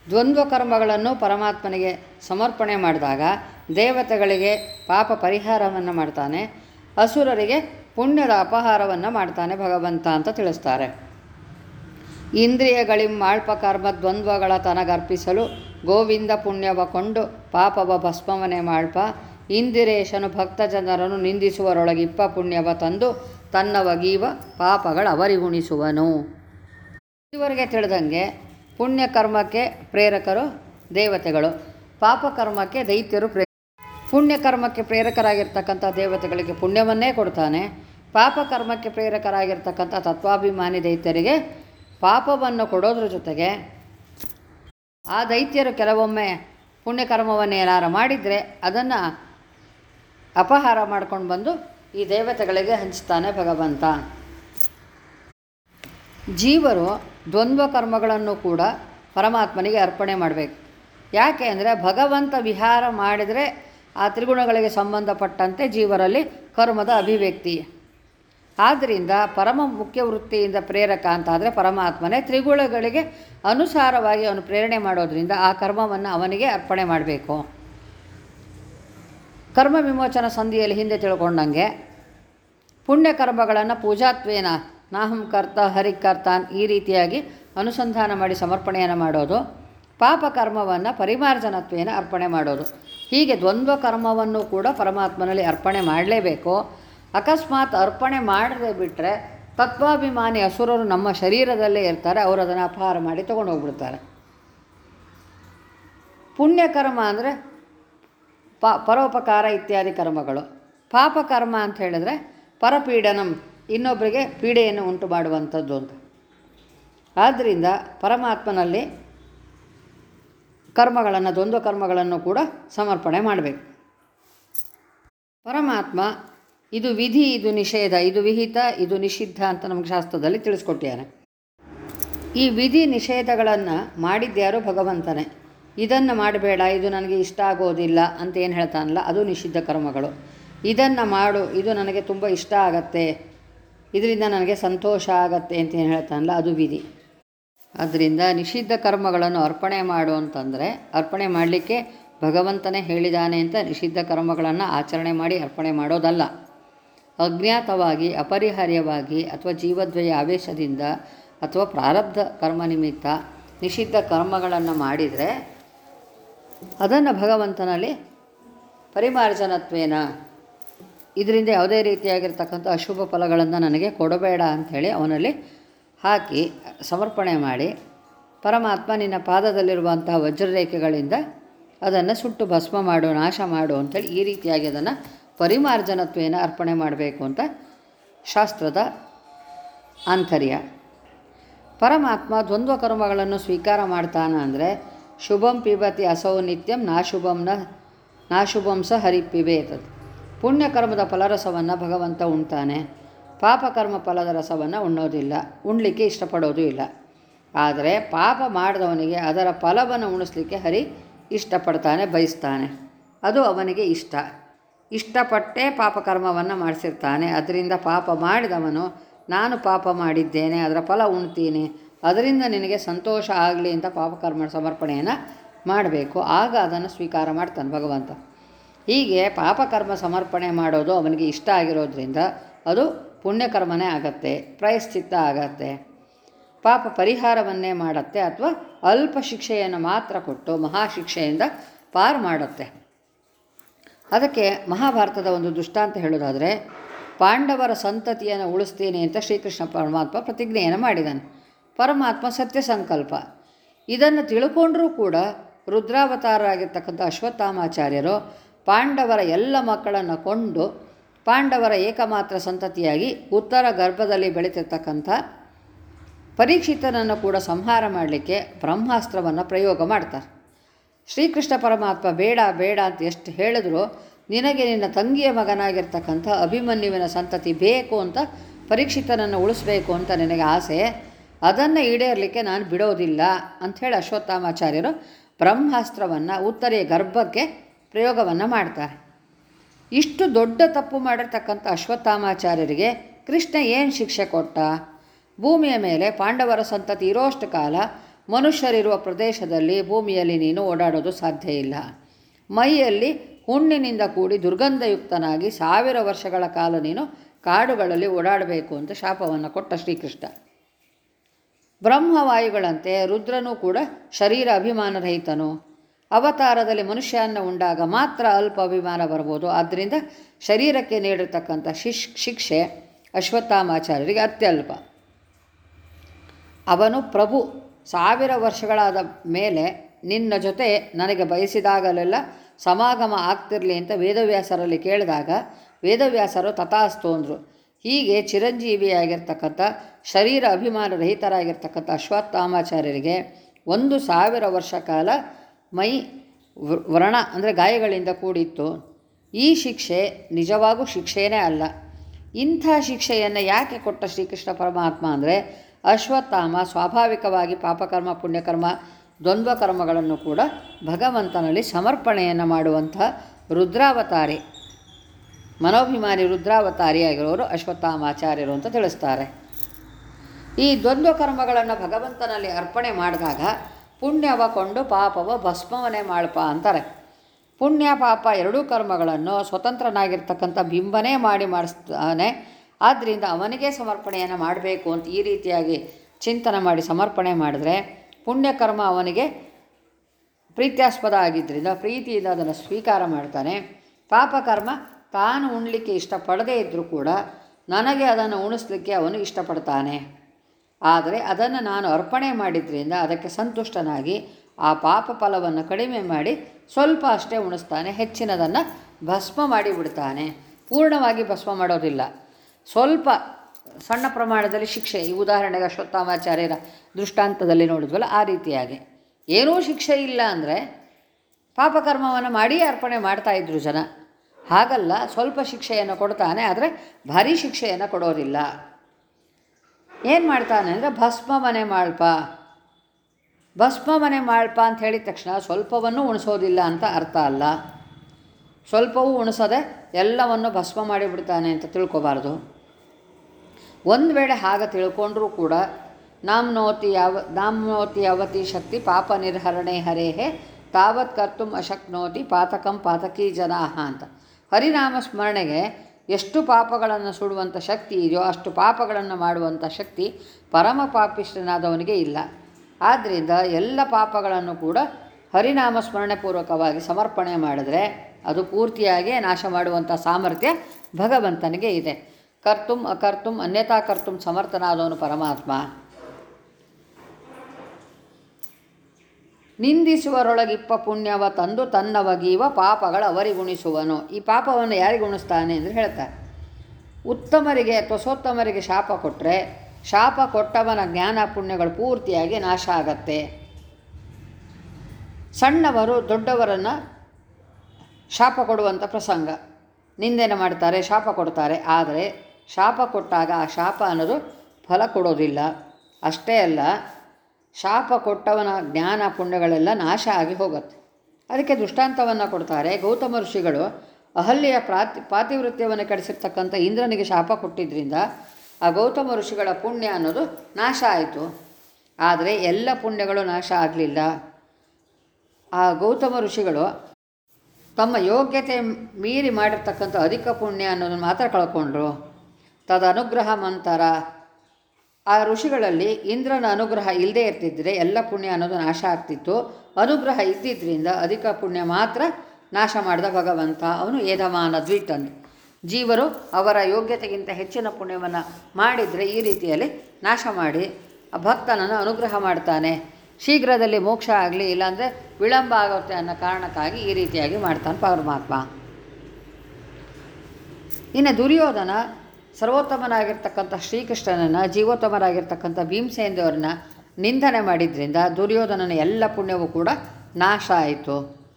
ದ್ವಂದ್ವ ಕರ್ಮಗಳನ್ನು ಪರಮಾತ್ಮನಿಗೆ ಸಮರ್ಪಣೆ ಮಾಡಿದಾಗ ದೇವತೆಗಳಿಗೆ ಪಾಪ ಪರಿಹಾರವನ್ನು ಮಾಡ್ತಾನೆ ಅಸುರರಿಗೆ ಪುಣ್ಯದ ಅಪಹಾರವನ್ನು ಮಾಡ್ತಾನೆ ಭಗವಂತ ಅಂತ ತಿಳಿಸ್ತಾರೆ ಇಂದ್ರಿಯಗಳಿಮ್ಮಾಳ್ಪ ಕರ್ಮ ದ್ವಂದ್ವಗಳ ತನಗರ್ಪಿಸಲು ಗೋವಿಂದ ಪುಣ್ಯವ ಕೊಂಡು ಪಾಪವ ಭಸ್ಮವನೆ ಮಾಳ್ಪ ಇಂದಿರೇಶನು ಭಕ್ತ ಜನರನ್ನು ನಿಂದಿಸುವರೊಳಗಿಪ್ಪ ಪುಣ್ಯವ ತಂದು ತನ್ನವಗೀವ ಪಾಪಗಳ ಅವರಿಗುಣಿಸುವನು ಇದುವರೆಗೆ ತಿಳಿದಂಗೆ ಪುಣ್ಯ ಕರ್ಮಕ್ಕೆ ಪ್ರೇರಕರು ದೇವತೆಗಳು ಪಾಪ ಕರ್ಮಕ್ಕೆ ದೈತ್ಯರು ಪ್ರೇ ಪುಣ್ಯ ಕರ್ಮಕ್ಕೆ ಪ್ರೇರಕರಾಗಿರ್ತಕ್ಕಂಥ ದೇವತೆಗಳಿಗೆ ಪುಣ್ಯವನ್ನೇ ಕೊಡ್ತಾನೆ ಪಾಪ ಕರ್ಮಕ್ಕೆ ಪ್ರೇರಕರಾಗಿರ್ತಕ್ಕಂಥ ತತ್ವಾಭಿಮಾನಿ ದೈತ್ಯರಿಗೆ ಪಾಪವನ್ನು ಕೊಡೋದ್ರ ಜೊತೆಗೆ ಆ ದೈತ್ಯರು ಕೆಲವೊಮ್ಮೆ ಪುಣ್ಯಕರ್ಮವನ್ನು ಏನಾರ ಮಾಡಿದರೆ ಅದನ್ನು ಅಪಹಾರ ಮಾಡ್ಕೊಂಡು ಬಂದು ಈ ದೇವತೆಗಳಿಗೆ ಹಂಚ್ತಾನೆ ಭಗವಂತ ಜೀವರು ದ್ವಂದ್ವ ಕರ್ಮಗಳನ್ನು ಕೂಡ ಪರಮಾತ್ಮನಿಗೆ ಅರ್ಪಣೆ ಮಾಡಬೇಕು ಯಾಕೆ ಅಂದರೆ ಭಗವಂತ ವಿಹಾರ ಮಾಡಿದರೆ ಆ ತ್ರಿಗುಣಗಳಿಗೆ ಸಂಬಂಧಪಟ್ಟಂತೆ ಜೀವರಲ್ಲಿ ಕರ್ಮದ ಅಭಿವ್ಯಕ್ತಿ ಆದ್ದರಿಂದ ಪರಮ ಮುಖ್ಯ ವೃತ್ತಿಯಿಂದ ಪ್ರೇರಕ ಅಂತಾದರೆ ಪರಮಾತ್ಮನೇ ತ್ರಿಗುಣಗಳಿಗೆ ಅನುಸಾರವಾಗಿ ಅವನು ಪ್ರೇರಣೆ ಮಾಡೋದ್ರಿಂದ ಆ ಕರ್ಮವನ್ನು ಅವನಿಗೆ ಅರ್ಪಣೆ ಮಾಡಬೇಕು ಕರ್ಮ ವಿಮೋಚನ ಸಂಧಿಯಲ್ಲಿ ಹಿಂದೆ ತಿಳ್ಕೊಂಡಂಗೆ ಪುಣ್ಯ ಕರ್ಮಗಳನ್ನು ಪೂಜಾತ್ವೇನ ನಾಹಂ ಕರ್ತ ಹರಿಕರ್ತಾನ್ ಈ ರೀತಿಯಾಗಿ ಅನುಸಂಧಾನ ಮಾಡಿ ಸಮರ್ಪಣೆಯನ್ನು ಮಾಡೋದು ಪಾಪ ಕರ್ಮವನ್ನು ಪರಿಮಾರ್ಜನತ್ವೇನ ಅರ್ಪಣೆ ಮಾಡೋದು ಹೀಗೆ ದ್ವಂದ್ವ ಕರ್ಮವನ್ನು ಕೂಡ ಪರಮಾತ್ಮನಲ್ಲಿ ಅರ್ಪಣೆ ಮಾಡಲೇಬೇಕು ಅಕಸ್ಮಾತ್ ಅರ್ಪಣೆ ಮಾಡದೆ ಬಿಟ್ಟರೆ ತತ್ವಾಭಿಮಾನಿ ಅಸುರರು ನಮ್ಮ ಶರೀರದಲ್ಲೇ ಇರ್ತಾರೆ ಅವರು ಅದನ್ನು ಅಪಹಾರ ಮಾಡಿ ತೊಗೊಂಡು ಹೋಗ್ಬಿಡ್ತಾರೆ ಪುಣ್ಯಕರ್ಮ ಅಂದರೆ ಪ ಪರೋಪಕಾರ ಇತ್ಯಾದಿ ಕರ್ಮಗಳು ಪಾಪ ಕರ್ಮ ಅಂತ ಹೇಳಿದ್ರೆ ಪರಪೀಡನಂ ಇನ್ನೊಬ್ಬರಿಗೆ ಪೀಡೆಯನ್ನು ಉಂಟು ಮಾಡುವಂಥದ್ದು ಅಂತ ಆದ್ದರಿಂದ ಪರಮಾತ್ಮನಲ್ಲಿ ಕರ್ಮಗಳನ್ನು ದ್ವಂದ್ವ ಕರ್ಮಗಳನ್ನು ಕೂಡ ಸಮರ್ಪಣೆ ಮಾಡಬೇಕು ಪರಮಾತ್ಮ ಇದು ವಿಧಿ ಇದು ನಿಷೇಧ ಇದು ವಿಹಿತ ಇದು ನಿಷಿದ್ಧ ಅಂತ ನಮಗೆ ಶಾಸ್ತ್ರದಲ್ಲಿ ತಿಳಿಸ್ಕೊಟ್ಟಿದ್ದಾರೆ ಈ ವಿಧಿ ನಿಷೇಧಗಳನ್ನು ಮಾಡಿದ್ಯಾರು ಭಗವಂತನೇ ಇದನ್ನು ಮಾಡಬೇಡ ಇದು ನನಗೆ ಇಷ್ಟ ಆಗೋದಿಲ್ಲ ಅಂತ ಏನು ಹೇಳ್ತಾನಲ್ಲ ಅದು ನಿಷಿದ್ಧ ಕರ್ಮಗಳು ಇದನ್ನು ಮಾಡು ಇದು ನನಗೆ ತುಂಬ ಇಷ್ಟ ಆಗತ್ತೆ ಇದರಿಂದ ನನಗೆ ಸಂತೋಷ ಆಗತ್ತೆ ಅಂತ ಏನು ಹೇಳ್ತಾನಲ್ಲ ಅದು ವಿಧಿ ಆದ್ದರಿಂದ ನಿಷಿದ್ಧ ಕರ್ಮಗಳನ್ನು ಅರ್ಪಣೆ ಮಾಡು ಅಂತಂದರೆ ಅರ್ಪಣೆ ಮಾಡಲಿಕ್ಕೆ ಭಗವಂತನೇ ಹೇಳಿದಾನೆ ಅಂತ ನಿಷಿದ್ಧ ಕರ್ಮಗಳನ್ನು ಆಚರಣೆ ಮಾಡಿ ಅರ್ಪಣೆ ಮಾಡೋದಲ್ಲ ಅಜ್ಞಾತವಾಗಿ ಅಪರಿಹಾರ್ಯವಾಗಿ ಅಥವಾ ಜೀವದ್ವಯ ಆವೇಶದಿಂದ ಅಥವಾ ಪ್ರಾರಬ್ಧ ಕರ್ಮ ನಿಮಿತ್ತ ನಿಷಿದ್ಧ ಕರ್ಮಗಳನ್ನು ಮಾಡಿದರೆ ಅದನ್ನು ಭಗವಂತನಲ್ಲಿ ಪರಿಮಾರ್ಜನತ್ವೇನ ಇದರಿಂದ ಯಾವುದೇ ರೀತಿಯಾಗಿರ್ತಕ್ಕಂಥ ಅಶುಭ ಫಲಗಳನ್ನು ನನಗೆ ಕೊಡಬೇಡ ಅಂಥೇಳಿ ಅವನಲ್ಲಿ ಹಾಕಿ ಸಮರ್ಪಣೆ ಮಾಡಿ ಪರಮಾತ್ಮ ನಿನ್ನ ಪಾದದಲ್ಲಿರುವಂತಹ ವಜ್ರರೇಖೆಗಳಿಂದ ಅದನ್ನು ಸುಟ್ಟು ಭಸ್ಮ ಮಾಡು ನಾಶ ಮಾಡು ಅಂಥೇಳಿ ಈ ರೀತಿಯಾಗಿ ಅದನ್ನು ಪರಿಮಾರ್ಜನತ್ವೇನ ಅರ್ಪಣೆ ಮಾಡಬೇಕು ಅಂತ ಶಾಸ್ತ್ರದ ಆಂತರ್ಯ ಪರಮಾತ್ಮ ದ್ವಂದ್ವ ಕರ್ಮಗಳನ್ನು ಸ್ವೀಕಾರ ಮಾಡ್ತಾನ ಅಂದರೆ ಶುಭಂ ಪಿಬತಿ ಅಸೌ ನಿತ್ಯಂ ನಾಶುಭಂನ ನಾಶುಭಂ ಸ ಹರಿಪಿಬೇತದು ಪುಣ್ಯಕರ್ಮದ ಫಲರಸವನ್ನು ಭಗವಂತ ಉಣ್ತಾನೆ ಪಾಪಕರ್ಮ ಫಲದ ರಸವನ್ನು ಉಣ್ಣೋದಿಲ್ಲ ಉಣ್ಲಿಕ್ಕೆ ಇಷ್ಟಪಡೋದು ಇಲ್ಲ ಆದರೆ ಪಾಪ ಮಾಡಿದವನಿಗೆ ಅದರ ಫಲವನ್ನು ಉಣಿಸ್ಲಿಕ್ಕೆ ಹರಿ ಇಷ್ಟಪಡ್ತಾನೆ ಬಯಸ್ತಾನೆ ಅದು ಅವನಿಗೆ ಇಷ್ಟ ಇಷ್ಟಪಟ್ಟೇ ಪಾಪಕರ್ಮವನ್ನು ಮಾಡಿಸಿರ್ತಾನೆ ಅದರಿಂದ ಪಾಪ ಮಾಡಿದವನು ನಾನು ಪಾಪ ಮಾಡಿದ್ದೇನೆ ಅದರ ಫಲ ಉಣ್ತೀನಿ ಅದರಿಂದ ನಿನಗೆ ಸಂತೋಷ ಆಗಲಿ ಅಂತ ಪಾಪಕರ್ಮ ಸಮರ್ಪಣೆಯನ್ನು ಮಾಡಬೇಕು ಆಗ ಅದನ್ನು ಸ್ವೀಕಾರ ಮಾಡ್ತಾನೆ ಭಗವಂತ ಹೀಗೆ ಪಾಪಕರ್ಮ ಸಮರ್ಪಣೆ ಮಾಡೋದು ಅವನಿಗೆ ಇಷ್ಟ ಆಗಿರೋದ್ರಿಂದ ಅದು ಪುಣ್ಯಕರ್ಮನೇ ಆಗತ್ತೆ ಪ್ರಾಯಶ್ಚಿತ್ತ ಆಗತ್ತೆ ಪಾಪ ಪರಿಹಾರವನ್ನೇ ಮಾಡುತ್ತೆ ಅಥವಾ ಅಲ್ಪ ಶಿಕ್ಷೆಯನ್ನು ಮಾತ್ರ ಕೊಟ್ಟು ಮಹಾಶಿಕ್ಷೆಯಿಂದ ಪಾರು ಮಾಡುತ್ತೆ ಅದಕ್ಕೆ ಮಹಾಭಾರತದ ಒಂದು ದೃಷ್ಟಾಂತ ಹೇಳೋದಾದರೆ ಪಾಂಡವರ ಸಂತತಿಯನ್ನು ಉಳಿಸ್ತೀನಿ ಅಂತ ಶ್ರೀಕೃಷ್ಣ ಪರಮಾತ್ಮ ಪ್ರತಿಜ್ಞೆಯನ್ನು ಮಾಡಿದ್ದಾನೆ ಪರಮಾತ್ಮ ಸತ್ಯ ಸಂಕಲ್ಪ ಇದನ್ನು ತಿಳ್ಕೊಂಡ್ರೂ ಕೂಡ ರುದ್ರಾವತಾರರಾಗಿರ್ತಕ್ಕಂಥ ಅಶ್ವತ್ಥಾಮಾಚಾರ್ಯರು ಪಾಂಡವರ ಎಲ್ಲ ಮಕ್ಕಳನ್ನು ಕೊಂಡು ಪಾಂಡವರ ಏಕಮಾತ್ರ ಸಂತತಿಯಾಗಿ ಉತ್ತರ ಗರ್ಭದಲ್ಲಿ ಬೆಳೀತಿರ್ತಕ್ಕಂಥ ಪರೀಕ್ಷಿತನನ್ನು ಕೂಡ ಸಂಹಾರ ಮಾಡಲಿಕ್ಕೆ ಬ್ರಹ್ಮಾಸ್ತ್ರವನ್ನು ಪ್ರಯೋಗ ಮಾಡ್ತಾರೆ ಶ್ರೀಕೃಷ್ಣ ಪರಮಾತ್ಮ ಬೇಡ ಬೇಡ ಅಂತ ಎಷ್ಟು ಹೇಳಿದ್ರು ನಿನಗೆ ನಿನ್ನ ತಂಗಿಯ ಮಗನಾಗಿರ್ತಕ್ಕಂಥ ಅಭಿಮನ್ಯುವಿನ ಸಂತತಿ ಬೇಕು ಅಂತ ಪರೀಕ್ಷಿತನನ್ನು ಉಳಿಸ್ಬೇಕು ಅಂತ ನಿನಗೆ ಆಸೆ ಅದನ್ನು ಈಡೇರಲಿಕ್ಕೆ ನಾನು ಬಿಡೋದಿಲ್ಲ ಅಂಥೇಳಿ ಅಶ್ವತ್ಥಾಮಾಚಾರ್ಯರು ಬ್ರಹ್ಮಾಸ್ತ್ರವನ್ನು ಉತ್ತರೆಯ ಗರ್ಭಕ್ಕೆ ಪ್ರಯೋಗವನ್ನು ಮಾಡ್ತಾರೆ ಇಷ್ಟು ದೊಡ್ಡ ತಪ್ಪು ಮಾಡಿರ್ತಕ್ಕಂಥ ಅಶ್ವತ್ಥಾಮಾಚಾರ್ಯರಿಗೆ ಕೃಷ್ಣ ಏನು ಶಿಕ್ಷೆ ಕೊಟ್ಟ ಭೂಮಿಯ ಮೇಲೆ ಪಾಂಡವರ ಸಂತತಿ ಇರೋಷ್ಟು ಕಾಲ ಮನುಷ್ಯರಿರುವ ಪ್ರದೇಶದಲ್ಲಿ ಭೂಮಿಯಲ್ಲಿ ನೀನು ಓಡಾಡೋದು ಸಾಧ್ಯ ಇಲ್ಲ ಮೈಯಲ್ಲಿ ಹುಣ್ಣಿನಿಂದ ಕೂಡಿ ದುರ್ಗಂಧಯುಕ್ತನಾಗಿ ಸಾವಿರ ವರ್ಷಗಳ ಕಾಲ ನೀನು ಕಾಡುಗಳಲ್ಲಿ ಓಡಾಡಬೇಕು ಅಂತ ಶಾಪವನ್ನು ಕೊಟ್ಟ ಶ್ರೀಕೃಷ್ಣ ಬ್ರಹ್ಮವಾಯುಗಳಂತೆ ರುದ್ರನೂ ಕೂಡ ಶರೀರ ಅಭಿಮಾನರಹಿತನು ಅವತಾರದಲ್ಲಿ ಮನುಷ್ಯನ ಉಂಡಾಗ ಮಾತ್ರ ಅಲ್ಪ ಅಭಿಮಾನ ಬರ್ಬೋದು ಆದ್ದರಿಂದ ಶರೀರಕ್ಕೆ ನೀಡಿರ್ತಕ್ಕಂಥ ಶಿಶ್ ಶಿಕ್ಷೆ ಅಶ್ವತ್ಥಾಮಾಚಾರ್ಯರಿಗೆ ಅತ್ಯಲ್ಪ ಅವನು ಪ್ರಭು ಸಾವಿರ ವರ್ಷಗಳಾದ ಮೇಲೆ ನಿನ್ನ ಜೊತೆ ನನಗೆ ಬಯಸಿದಾಗಲೆಲ್ಲ ಸಮಾಗಮ ಆಗ್ತಿರಲಿ ಅಂತ ವೇದವ್ಯಾಸರಲ್ಲಿ ಕೇಳಿದಾಗ ವೇದವ್ಯಾಸರು ತಥಾಸ್ತು ಅಂದರು ಹೀಗೆ ಚಿರಂಜೀವಿಯಾಗಿರ್ತಕ್ಕಂಥ ಶರೀರ ಅಭಿಮಾನ ರಹಿತರಾಗಿರ್ತಕ್ಕಂಥ ಅಶ್ವತ್ಥಾಮಾಚಾರ್ಯರಿಗೆ ಒಂದು ಸಾವಿರ ವರ್ಷ ಕಾಲ ಮೈ ವ್ರ- ವ್ರಣ ಅಂದರೆ ಗಾಯಗಳಿಂದ ಕೂಡಿತ್ತು ಈ ಶಿಕ್ಷೆ ನಿಜವಾಗೂ ಶಿಕ್ಷೆಯೇ ಅಲ್ಲ ಇಂಥ ಶಿಕ್ಷೆಯನ್ನು ಯಾಕೆ ಕೊಟ್ಟ ಶ್ರೀಕೃಷ್ಣ ಪರಮಾತ್ಮ ಅಂದರೆ ಅಶ್ವತ್ಥಾಮ ಸ್ವಾಭಾವಿಕವಾಗಿ ಪಾಪಕರ್ಮ ಪುಣ್ಯಕರ್ಮ ದ್ವಂದ್ವ ಕರ್ಮಗಳನ್ನು ಕೂಡ ಭಗವಂತನಲ್ಲಿ ಸಮರ್ಪಣೆಯನ್ನು ಮಾಡುವಂಥ ರುದ್ರಾವತಾರಿ ಮನೋಭಿಮಾನಿ ರುದ್ರಾವತಾರಿಯಾಗಿರೋರು ಅಶ್ವತ್ಥಾಮಾಚಾರ್ಯರು ಅಂತ ತಿಳಿಸ್ತಾರೆ ಈ ದ್ವಂದ್ವ ಕರ್ಮಗಳನ್ನು ಭಗವಂತನಲ್ಲಿ ಅರ್ಪಣೆ ಮಾಡಿದಾಗ ಪುಣ್ಯವ ಕೊಂಡು ಪಾಪವ ಭಸ್ಮವನೇ ಮಾಡಪ ಅಂತಾರೆ ಪುಣ್ಯ ಪಾಪ ಎರಡೂ ಕರ್ಮಗಳನ್ನು ಸ್ವತಂತ್ರನಾಗಿರ್ತಕ್ಕಂಥ ಬಿಂಬನೇ ಮಾಡಿ ಮಾಡಿಸ್ತಾನೆ ಆದ್ದರಿಂದ ಅವನಿಗೆ ಸಮರ್ಪಣೆಯನ್ನು ಮಾಡಬೇಕು ಅಂತ ಈ ರೀತಿಯಾಗಿ ಚಿಂತನೆ ಮಾಡಿ ಸಮರ್ಪಣೆ ಮಾಡಿದ್ರೆ ಪುಣ್ಯಕರ್ಮ ಅವನಿಗೆ ಪ್ರೀತ್ಯಾಸ್ಪದ ಆಗಿದ್ದರಿಂದ ಪ್ರೀತಿಯಿಂದ ಅದನ್ನು ಸ್ವೀಕಾರ ಮಾಡ್ತಾನೆ ಪಾಪಕರ್ಮ ತಾನು ಉಣ್ಲಿಕ್ಕೆ ಇಷ್ಟಪಡದೇ ಇದ್ದರೂ ಕೂಡ ನನಗೆ ಅದನ್ನು ಉಣಿಸ್ಲಿಕ್ಕೆ ಅವನು ಇಷ್ಟಪಡ್ತಾನೆ ಆದರೆ ಅದನ್ನು ನಾನು ಅರ್ಪಣೆ ಮಾಡಿದ್ರಿಂದ ಅದಕ್ಕೆ ಸಂತುಷ್ಟನಾಗಿ ಆ ಪಾಪ ಫಲವನ್ನು ಕಡಿಮೆ ಮಾಡಿ ಸ್ವಲ್ಪ ಅಷ್ಟೇ ಉಣಿಸ್ತಾನೆ ಹೆಚ್ಚಿನದನ್ನು ಭಸ್ಮ ಮಾಡಿ ಬಿಡ್ತಾನೆ ಪೂರ್ಣವಾಗಿ ಭಸ್ಮ ಮಾಡೋದಿಲ್ಲ ಸ್ವಲ್ಪ ಸಣ್ಣ ಪ್ರಮಾಣದಲ್ಲಿ ಶಿಕ್ಷೆ ಈ ಉದಾಹರಣೆಗೆ ಅಶ್ವತ್ಥಾಮಾಚಾರ್ಯರ ದೃಷ್ಟಾಂತದಲ್ಲಿ ನೋಡಿದ್ವಲ್ಲ ಆ ರೀತಿಯಾಗಿ ಏನೂ ಶಿಕ್ಷೆ ಇಲ್ಲ ಅಂದರೆ ಪಾಪಕರ್ಮವನ್ನು ಮಾಡಿಯೇ ಅರ್ಪಣೆ ಮಾಡ್ತಾ ಇದ್ರು ಜನ ಹಾಗಲ್ಲ ಸ್ವಲ್ಪ ಶಿಕ್ಷೆಯನ್ನು ಕೊಡ್ತಾನೆ ಆದರೆ ಭಾರಿ ಶಿಕ್ಷೆಯನ್ನು ಕೊಡೋದಿಲ್ಲ ಏನು ಮಾಡ್ತಾನೆ ಅಂದರೆ ಭಸ್ಮ ಮನೆ ಮಾಳ್ಪ ಭಸ್ಮ ಮನೆ ಮಾಳ್ಪ ಅಂತ ಹೇಳಿದ ತಕ್ಷಣ ಸ್ವಲ್ಪವನ್ನು ಉಣಿಸೋದಿಲ್ಲ ಅಂತ ಅರ್ಥ ಅಲ್ಲ ಸ್ವಲ್ಪವೂ ಉಣಿಸದೆ ಎಲ್ಲವನ್ನು ಭಸ್ಮ ಮಾಡಿಬಿಡ್ತಾನೆ ಅಂತ ತಿಳ್ಕೊಬಾರ್ದು ಒಂದು ವೇಳೆ ಹಾಗೆ ತಿಳ್ಕೊಂಡ್ರೂ ಕೂಡ ನಾಮ್ನೋತಿ ಯಾವ ನಾಮ್ನೋತಿ ಅವತಿ ಶಕ್ತಿ ಪಾಪ ನಿರ್ಹರಣೆ ಹರೇಹೆ ತಾವತ್ ಕರ್ತುಂ ಅಶಕ್ನೋತಿ ಪಾತಕಂ ಪಾತಕಿ ಜನಾಹ ಅಂತ ಹರಿನಾಮ ಸ್ಮರಣೆಗೆ ಎಷ್ಟು ಪಾಪಗಳನ್ನು ಸುಡುವಂಥ ಶಕ್ತಿ ಇದೆಯೋ ಅಷ್ಟು ಪಾಪಗಳನ್ನು ಮಾಡುವಂಥ ಶಕ್ತಿ ಪರಮ ಪಾಪಿಷ್ಠನಾದವನಿಗೆ ಇಲ್ಲ ಆದ್ದರಿಂದ ಎಲ್ಲ ಪಾಪಗಳನ್ನು ಕೂಡ ಹರಿನಾಮ ಸ್ಮರಣೆ ಪೂರ್ವಕವಾಗಿ ಸಮರ್ಪಣೆ ಮಾಡಿದ್ರೆ ಅದು ಪೂರ್ತಿಯಾಗಿ ನಾಶ ಮಾಡುವಂಥ ಸಾಮರ್ಥ್ಯ ಭಗವಂತನಿಗೆ ಇದೆ ಕರ್ತುಂ ಅಕರ್ತುಂ ಅನ್ಯಥಾ ಕರ್ತುಂ ಸಮರ್ಥನಾದವನು ಪರಮಾತ್ಮ ನಿಂದಿಸುವರೊಳಗಿಪ್ಪ ಪುಣ್ಯವ ತಂದು ತನ್ನವಗೀವ ಪಾಪಗಳ ಅವರಿಗುಣಿಸುವನು ಈ ಪಾಪವನ್ನು ಯಾರಿಗುಣಿಸ್ತಾನೆ ಅಂದರೆ ಹೇಳ್ತಾರೆ ಉತ್ತಮರಿಗೆ ತ್ವಸೋತ್ತಮರಿಗೆ ಶಾಪ ಕೊಟ್ಟರೆ ಶಾಪ ಕೊಟ್ಟವನ ಜ್ಞಾನ ಪುಣ್ಯಗಳು ಪೂರ್ತಿಯಾಗಿ ನಾಶ ಆಗತ್ತೆ ಸಣ್ಣವರು ದೊಡ್ಡವರನ್ನು ಶಾಪ ಕೊಡುವಂಥ ಪ್ರಸಂಗ ನಿಂದೆನ ಮಾಡ್ತಾರೆ ಶಾಪ ಕೊಡ್ತಾರೆ ಆದರೆ ಶಾಪ ಕೊಟ್ಟಾಗ ಆ ಶಾಪ ಅನ್ನೋದು ಫಲ ಕೊಡೋದಿಲ್ಲ ಅಷ್ಟೇ ಅಲ್ಲ ಶಾಪ ಕೊಟ್ಟವನ ಜ್ಞಾನ ಪುಣ್ಯಗಳೆಲ್ಲ ನಾಶ ಆಗಿ ಹೋಗುತ್ತೆ ಅದಕ್ಕೆ ದೃಷ್ಟಾಂತವನ್ನು ಕೊಡ್ತಾರೆ ಗೌತಮ ಋಷಿಗಳು ಅಹಲ್ಯೆಯ ಪ್ರಾತಿ ಪಾತಿವೃತ್ಯವನ್ನು ಕೆಡಿಸಿರ್ತಕ್ಕಂಥ ಇಂದ್ರನಿಗೆ ಶಾಪ ಕೊಟ್ಟಿದ್ದರಿಂದ ಆ ಗೌತಮ ಋಷಿಗಳ ಪುಣ್ಯ ಅನ್ನೋದು ನಾಶ ಆಯಿತು ಆದರೆ ಎಲ್ಲ ಪುಣ್ಯಗಳು ನಾಶ ಆಗಲಿಲ್ಲ ಆ ಗೌತಮ ಋಷಿಗಳು ತಮ್ಮ ಯೋಗ್ಯತೆ ಮೀರಿ ಮಾಡಿರ್ತಕ್ಕಂಥ ಅಧಿಕ ಪುಣ್ಯ ಅನ್ನೋದನ್ನು ಮಾತ್ರ ಕಳ್ಕೊಂಡ್ರು ತದನುಗ್ರಹ ಮಂತರ ಆ ಋಷಿಗಳಲ್ಲಿ ಇಂದ್ರನ ಅನುಗ್ರಹ ಇಲ್ಲದೇ ಇರ್ತಿದ್ರೆ ಎಲ್ಲ ಪುಣ್ಯ ಅನ್ನೋದು ನಾಶ ಆಗ್ತಿತ್ತು ಅನುಗ್ರಹ ಇದ್ದಿದ್ದರಿಂದ ಅಧಿಕ ಪುಣ್ಯ ಮಾತ್ರ ನಾಶ ಮಾಡಿದ ಭಗವಂತ ಅವನು ಏಧಮಾನ ದ್ವಿಟನ್ ಜೀವರು ಅವರ ಯೋಗ್ಯತೆಗಿಂತ ಹೆಚ್ಚಿನ ಪುಣ್ಯವನ್ನು ಮಾಡಿದರೆ ಈ ರೀತಿಯಲ್ಲಿ ನಾಶ ಮಾಡಿ ಆ ಭಕ್ತನನ್ನು ಅನುಗ್ರಹ ಮಾಡ್ತಾನೆ ಶೀಘ್ರದಲ್ಲಿ ಮೋಕ್ಷ ಆಗಲಿ ಇಲ್ಲಾಂದರೆ ವಿಳಂಬ ಆಗುತ್ತೆ ಅನ್ನೋ ಕಾರಣಕ್ಕಾಗಿ ಈ ರೀತಿಯಾಗಿ ಮಾಡ್ತಾನೆ ಪರಮಾತ್ಮ ಇನ್ನು ದುರ್ಯೋಧನ ಸರ್ವೋತ್ತಮನಾಗಿರ್ತಕ್ಕಂಥ ಶ್ರೀಕೃಷ್ಣನನ್ನು ಜೀವೋತ್ತಮರಾಗಿರ್ತಕ್ಕಂಥ ಭೀಮಸೇನದೇವರನ್ನ ನಿಂದನೆ ಮಾಡಿದ್ರಿಂದ ದುರ್ಯೋಧನನ ಎಲ್ಲ ಪುಣ್ಯವೂ ಕೂಡ ನಾಶ ಆಯಿತು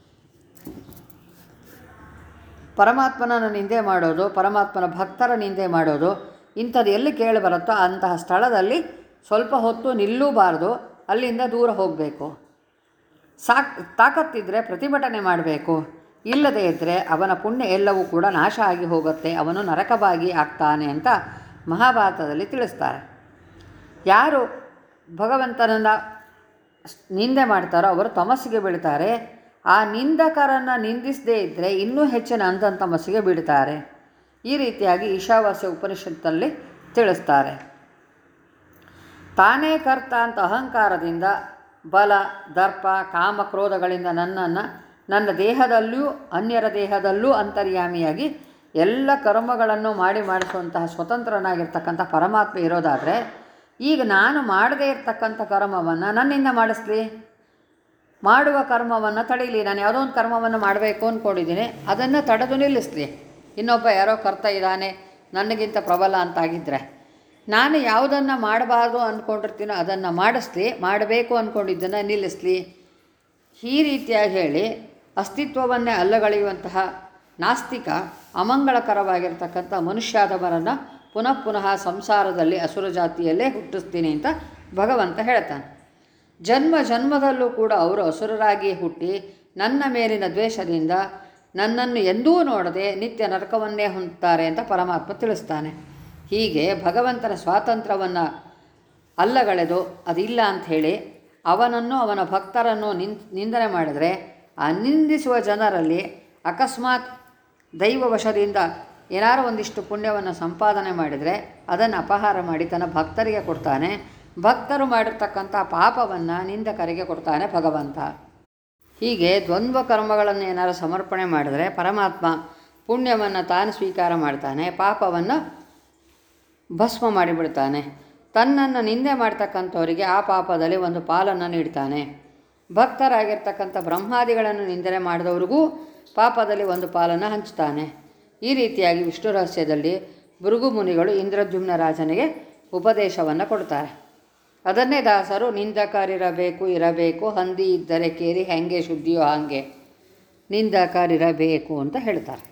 ಪರಮಾತ್ಮನನ್ನು ನಿಂದೆ ಮಾಡೋದು ಪರಮಾತ್ಮನ ಭಕ್ತರ ನಿಂದೆ ಮಾಡೋದು ಇಂಥದ್ದು ಎಲ್ಲಿ ಕೇಳಿ ಬರುತ್ತೋ ಅಂತಹ ಸ್ಥಳದಲ್ಲಿ ಸ್ವಲ್ಪ ಹೊತ್ತು ನಿಲ್ಲೂಬಾರ್ದು ಅಲ್ಲಿಂದ ದೂರ ಹೋಗಬೇಕು ಸಾಕ್ ತಾಕತ್ತಿದ್ದರೆ ಪ್ರತಿಭಟನೆ ಮಾಡಬೇಕು ಇಲ್ಲದೇ ಇದ್ದರೆ ಅವನ ಪುಣ್ಯ ಎಲ್ಲವೂ ಕೂಡ ನಾಶ ಆಗಿ ಹೋಗುತ್ತೆ ಅವನು ನರಕಭಾಗಿ ಆಗ್ತಾನೆ ಅಂತ ಮಹಾಭಾರತದಲ್ಲಿ ತಿಳಿಸ್ತಾರೆ ಯಾರು ಭಗವಂತನನ್ನು ನಿಂದೆ ಮಾಡ್ತಾರೋ ಅವರು ತಮಸ್ಸಿಗೆ ಬೀಳ್ತಾರೆ ಆ ನಿಂದಕರನ್ನು ನಿಂದಿಸದೇ ಇದ್ದರೆ ಇನ್ನೂ ಹೆಚ್ಚಿನ ಅಂಧನ್ ತಮಸ್ಸಿಗೆ ಬೀಳ್ತಾರೆ ಈ ರೀತಿಯಾಗಿ ಈಶಾವಾಸ್ಯ ಉಪನಿಷತ್ತಲ್ಲಿ ತಿಳಿಸ್ತಾರೆ ತಾನೇ ಕರ್ತ ಅಂತ ಅಹಂಕಾರದಿಂದ ಬಲ ದರ್ಪ ಕಾಮ ಕ್ರೋಧಗಳಿಂದ ನನ್ನನ್ನು ನನ್ನ ದೇಹದಲ್ಲೂ ಅನ್ಯರ ದೇಹದಲ್ಲೂ ಅಂತರ್ಯಾಮಿಯಾಗಿ ಎಲ್ಲ ಕರ್ಮಗಳನ್ನು ಮಾಡಿ ಮಾಡಿಸುವಂತಹ ಸ್ವತಂತ್ರನಾಗಿರ್ತಕ್ಕಂಥ ಪರಮಾತ್ಮ ಇರೋದಾದರೆ ಈಗ ನಾನು ಮಾಡದೇ ಇರ್ತಕ್ಕಂಥ ಕರ್ಮವನ್ನು ನನ್ನಿಂದ ಮಾಡಿಸ್ಲಿ ಮಾಡುವ ಕರ್ಮವನ್ನು ತಡೀಲಿ ನಾನು ಯಾವುದೋ ಒಂದು ಕರ್ಮವನ್ನು ಮಾಡಬೇಕು ಅಂದ್ಕೊಂಡಿದ್ದೀನಿ ಅದನ್ನು ತಡೆದು ನಿಲ್ಲಿಸ್ಲಿ ಇನ್ನೊಬ್ಬ ಯಾರೋ ಕರ್ತ ಇದ್ದಾನೆ ನನಗಿಂತ ಪ್ರಬಲ ಅಂತಾಗಿದ್ದರೆ ನಾನು ಯಾವುದನ್ನು ಮಾಡಬಾರ್ದು ಅಂದ್ಕೊಂಡಿರ್ತೀನೋ ಅದನ್ನು ಮಾಡಿಸ್ಲಿ ಮಾಡಬೇಕು ಅಂದ್ಕೊಂಡಿದ್ದನ್ನು ನಿಲ್ಲಿಸ್ಲಿ ಈ ರೀತಿಯಾಗಿ ಹೇಳಿ ಅಸ್ತಿತ್ವವನ್ನೇ ಅಲ್ಲಗಳೆಯುವಂತಹ ನಾಸ್ತಿಕ ಅಮಂಗಳಕರವಾಗಿರ್ತಕ್ಕಂಥ ಮನುಷ್ಯಾದವರನ್ನು ಪುನಃ ಪುನಃ ಸಂಸಾರದಲ್ಲಿ ಅಸುರ ಜಾತಿಯಲ್ಲೇ ಹುಟ್ಟಿಸ್ತೀನಿ ಅಂತ ಭಗವಂತ ಹೇಳ್ತಾನೆ ಜನ್ಮ ಜನ್ಮದಲ್ಲೂ ಕೂಡ ಅವರು ಅಸುರರಾಗಿ ಹುಟ್ಟಿ ನನ್ನ ಮೇಲಿನ ದ್ವೇಷದಿಂದ ನನ್ನನ್ನು ಎಂದೂ ನೋಡದೆ ನಿತ್ಯ ನರಕವನ್ನೇ ಹೊಂದುತ್ತಾರೆ ಅಂತ ಪರಮಾತ್ಮ ತಿಳಿಸ್ತಾನೆ ಹೀಗೆ ಭಗವಂತನ ಸ್ವಾತಂತ್ರ್ಯವನ್ನು ಅಲ್ಲಗಳೆದು ಅದಿಲ್ಲ ಅಂಥೇಳಿ ಅವನನ್ನು ಅವನ ಭಕ್ತರನ್ನು ನಿನ್ ನಿಂದನೆ ಮಾಡಿದರೆ ಆ ನಿಂದಿಸುವ ಜನರಲ್ಲಿ ಅಕಸ್ಮಾತ್ ದೈವವಶದಿಂದ ಏನಾರು ಒಂದಿಷ್ಟು ಪುಣ್ಯವನ್ನು ಸಂಪಾದನೆ ಮಾಡಿದರೆ ಅದನ್ನು ಅಪಹಾರ ಮಾಡಿ ತನ್ನ ಭಕ್ತರಿಗೆ ಕೊಡ್ತಾನೆ ಭಕ್ತರು ಮಾಡಿರ್ತಕ್ಕಂಥ ಪಾಪವನ್ನು ನಿಂದಕರಿಗೆ ಕೊಡ್ತಾನೆ ಭಗವಂತ ಹೀಗೆ ದ್ವಂದ್ವ ಕರ್ಮಗಳನ್ನು ಏನಾರು ಸಮರ್ಪಣೆ ಮಾಡಿದರೆ ಪರಮಾತ್ಮ ಪುಣ್ಯವನ್ನು ತಾನು ಸ್ವೀಕಾರ ಮಾಡ್ತಾನೆ ಪಾಪವನ್ನು ಭಸ್ಮ ಮಾಡಿಬಿಡ್ತಾನೆ ತನ್ನನ್ನು ನಿಂದೆ ಮಾಡ್ತಕ್ಕಂಥವರಿಗೆ ಆ ಪಾಪದಲ್ಲಿ ಒಂದು ಪಾಲನ್ನು ನೀಡ್ತಾನೆ ಭಕ್ತರಾಗಿರ್ತಕ್ಕಂಥ ಬ್ರಹ್ಮಾದಿಗಳನ್ನು ನಿಂದನೆ ಮಾಡಿದವ್ರಿಗೂ ಪಾಪದಲ್ಲಿ ಒಂದು ಪಾಲನ್ನು ಹಂಚ್ತಾನೆ ಈ ರೀತಿಯಾಗಿ ವಿಷ್ಣು ರಹಸ್ಯದಲ್ಲಿ ಭೃಗು ಮುನಿಗಳು ಇಂದ್ರದ್ಯುಮ್ನ ರಾಜನಿಗೆ ಉಪದೇಶವನ್ನು ಕೊಡ್ತಾರೆ ಅದನ್ನೇ ದಾಸರು ನಿಂದಕರಿರಬೇಕು ಇರಬೇಕು ಹಂದಿ ಇದ್ದರೆ ಕೇರಿ ಹೆಂಗೆ ಶುದ್ಧಿಯೋ ಹಾಗೆ ನಿಂದಕರಿರಬೇಕು ಅಂತ ಹೇಳ್ತಾರೆ